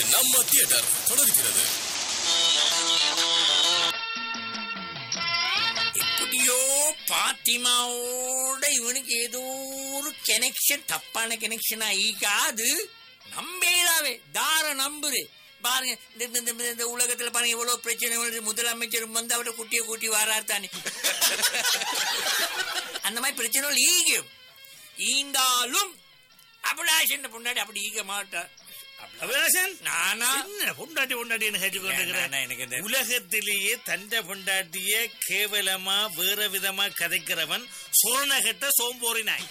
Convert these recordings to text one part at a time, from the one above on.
நம்ம தியேட்டர் தொடர்கிறது எப்படியோ பாத்திமாவோட இவனுக்கு ஏதோ ஒரு கனெக்ஷன் தப்பான கனெக்ஷன் ஆயிக்காது நம்பேடாவே தார நம்புரு பாருங்க இந்த- இந்த- இந்த- இந்த உலகத்துல பாருங்க எவ்வளவு பிரச்சனை வருது. முதலமைச்சர் வந்து அவட குட்டிய கூட்டி வாரார் தானே அந்த மாதிரி பிரச்சனை ஈகும் ஈந்தாலும் அபிலாஷன் பொண்டாடி அப்படி ஈக மாட்டார் அபிலாஷன் நானா என்ன பொண்டாட்டி பொண்டாட்டி என்ன கேட்டு நானா, எனக்கு இந்த- கொண்டிருக்கிறேன் உலகத்திலேயே தண்ட பொண்டாட்டிய கேவலமா வேற விதமா கதைக்கிறவன் சோழனகட்ட சோம்போரி நாய்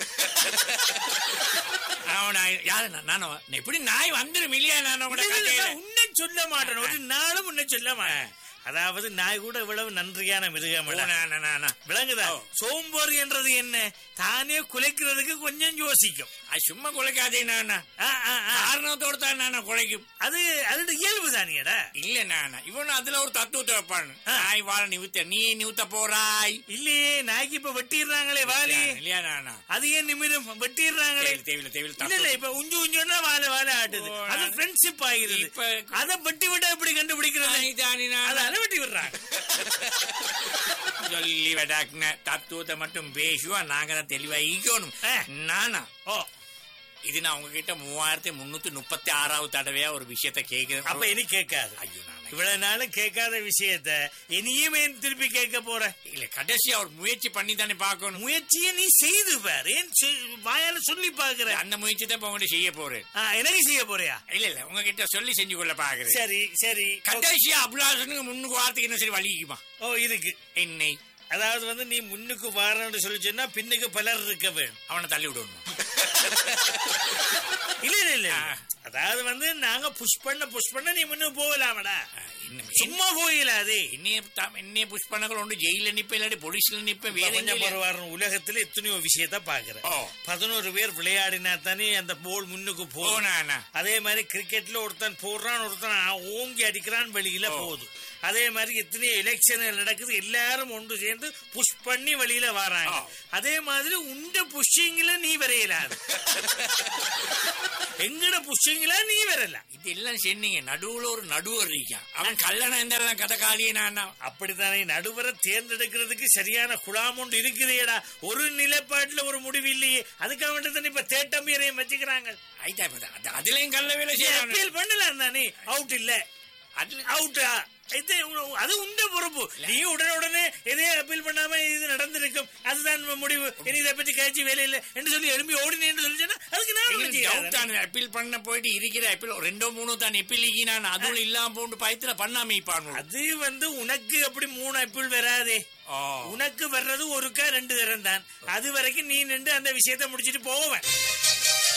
அவன் நான் யாரு நான் நானவா நான் எப்படி நாய் வந்துரும் இல்லையா நான் உங்களோட இல்ல, இல்ல, கதையில? நான் உன்னை சொல்ல மாட்டேன் ஒரு நாளும் உன்னை சொல்ல மாட்டேன் அதாவது நாய் கூட இவ்வளவு நன்றியான மிருகம் ஓ, இல்ல. நான், நான், நான், நான். விளங்குதா ஓ. சோம்போரி என்றது என்ன தானே குலைக்கிறதுக்கு கொஞ்சம் யோசிக்கும் அது சும்மா குலைக்காதே நானா ஆ, ஆ, ஆ. காரணத்தோட தான் நானா குலைக்கும் அது அதோட இயல்பு தானியடா இல்ல நானா இவன் அதுல ஒரு தத்துவத்தை வைப்பான் நாய் வாழ நிவுத்த நீ நிவுத்த போறாய் இல்லையே நாய்க்கு இப்ப வெட்டிடுறாங்களே வாலி இல்லையா நானா அது ஏன் நிமிடம் வெட்டிடுறாங்களே தேவையில்ல தேவையில்ல தேவையில்ல இல்ல இல்ல தத்துவம். இப்ப உஞ்சு உஞ்சுன்னா வாழ வாழ ஆட்டுது ஓ, அது நான்- ஃப்ரெண்ட்ஷிப் ஆகிறது இப்ப- அத வெட்டி விட்டா எப்படி கண்டுபிடிக்கிறது நாய் தானே நானா. அதால வெட்டி விடுறாங்க சொல்லி விடாக்குன தத்துவத்தை மட்டும் பேசுவா நாங்க தான் தெளிவா ஈக்கணும் ஆ. நானா ஓ இது நான் உங்ககிட்ட மூவாயிரத்தி முன்னூத்தி முப்பத்தி ஆறாவது தடவையா ஒரு விஷயத்த கேக்குறேன் அப்ப இனி கேட்காது ஐயோ நானா இவ்வளவு நாளும் கேட்காத விஷயத்த இனியும் ஏன் திருப்பி கேட்க போற இல்ல கடைசியா ஒரு முயற்சி பண்ணி தானே பார்க்கணும் முயற்சியை நீ செய்து பாரு ஏன் சொ- வாயால சொல்லி பாக்குற அந்த முயற்சி தான் இப்ப உங்கள்ட்ட செய்ய போறேன் ஆ, எனக்கு செய்ய போறியா இல்ல இல்ல உங்ககிட்ட சொல்லி செஞ்சு கொள்ள பாக்குறேன் சரி சரி கடைசியா அபிலாசனுக்கு முன்னுக்கு வார்த்தைக்கு என்ன சரி வலிக்குமா ஓ இருக்கு என்னை அதாவது வந்து நீ முன்னுக்கு வாரன்னு சொல்லி சொன்னா பின்னுக்கு பலர் இருக்க வேணும் அவனை தள்ளி விடணும் இல்ல இல்ல இல்ல ஆ. அதாவது வந்து நாங்க புஷ் பண்ண புஷ் பண்ண நீ முன்னுக்கு போகலாமடா இன்னும் சும்மா போயிடாதே என்னைய த- என்னைய புஷ் பண்ணக்கள் ஒன்று ஜெயில நிப்ப இல்லாட்டி போலீஸ்ல நிப்ப வேற கொஞ்சம் எங்கேயும் இல்ல. பரவாயில்ல உலகத்துல எத்தனையோ விஷயத்த பாக்குறேன் ஓ பதினோரு பேர் விளையாடினா தானே அந்த போல் முன்னுக்கு போகும் போனானா அதே மாதிரி கிரிக்கெட்ல ஒருத்தன் போடுறான் ஒருத்தன் ஆ- ஓங்கி அடிக்கிறான் வெளியில ஓ. போகுது அதே மாதிரி எத்தனையோ எலெக்ஷன் நடக்குது எல்லாரும் ஒன்று சேர்ந்து புஷ் பண்ணி வெளியில வராங்க ஓ. அதே மாதிரி உண்ட புஷிங்ல நீ வரையலாது எங்கட புஷிங்ல நீ வரல இதெல்லாம் சொன்னீங்க நடுவுல ஒரு நடுவர் இருக்கான் அவன் கல்லணை எந்தெல்லாம் கதை காலியே நான் அப்படித்தானே நடுவரை தேர்ந்தெடுக்கிறதுக்கு சரியான குழாம் ஒன்று இருக்குதேடா ஒரு நிலைப்பாட்டுல ஒரு முடிவு இல்லையே அதுக்காக வேண்டி தானே இப்ப தேட்டம்பியரையும் வச்சுக்கிறாங்க ஆயிட்டா இப்ப அது- அதுலயும் கல்ல வேலை செய்யணும் அப்பீல் பண்ணலாம் தானே அவுட் இல்ல அதுல அவுட்டா இது உ- அது உண்ட பொறுப்பு நீ உடனே உடனே எதையும் அப்பீல் பண்ணாம இது நடந்திருக்கும் அதுதான் நம்ம முடிவு இனி இதை பத்தி கழிச்சு வேலை இல்லை என்று சொல்லி எழுப்பி ஓடினேன்னு சொல்லி சொன்னா அதுக்கு நான் ஒண்ணும் செய்யாது. தான் அப்பீல் பண்ண போயிட்டு இருக்கிற அப்பீல் ரெண்டோ மூணோ தான் எப்பீல் நான் அதுவும் இல்லாம போட்டு பயத்துல பண்ணாம இப்பானு அது வந்து உனக்கு அப்படி மூணு அப்பீல் வராதே ஓ உனக்கு வர்றது ஒருக்கா ரெண்டு தரம் தான் அது வரைக்கும் நீ நின்று அந்த விஷயத்தை முடிச்சிட்டு போவேன்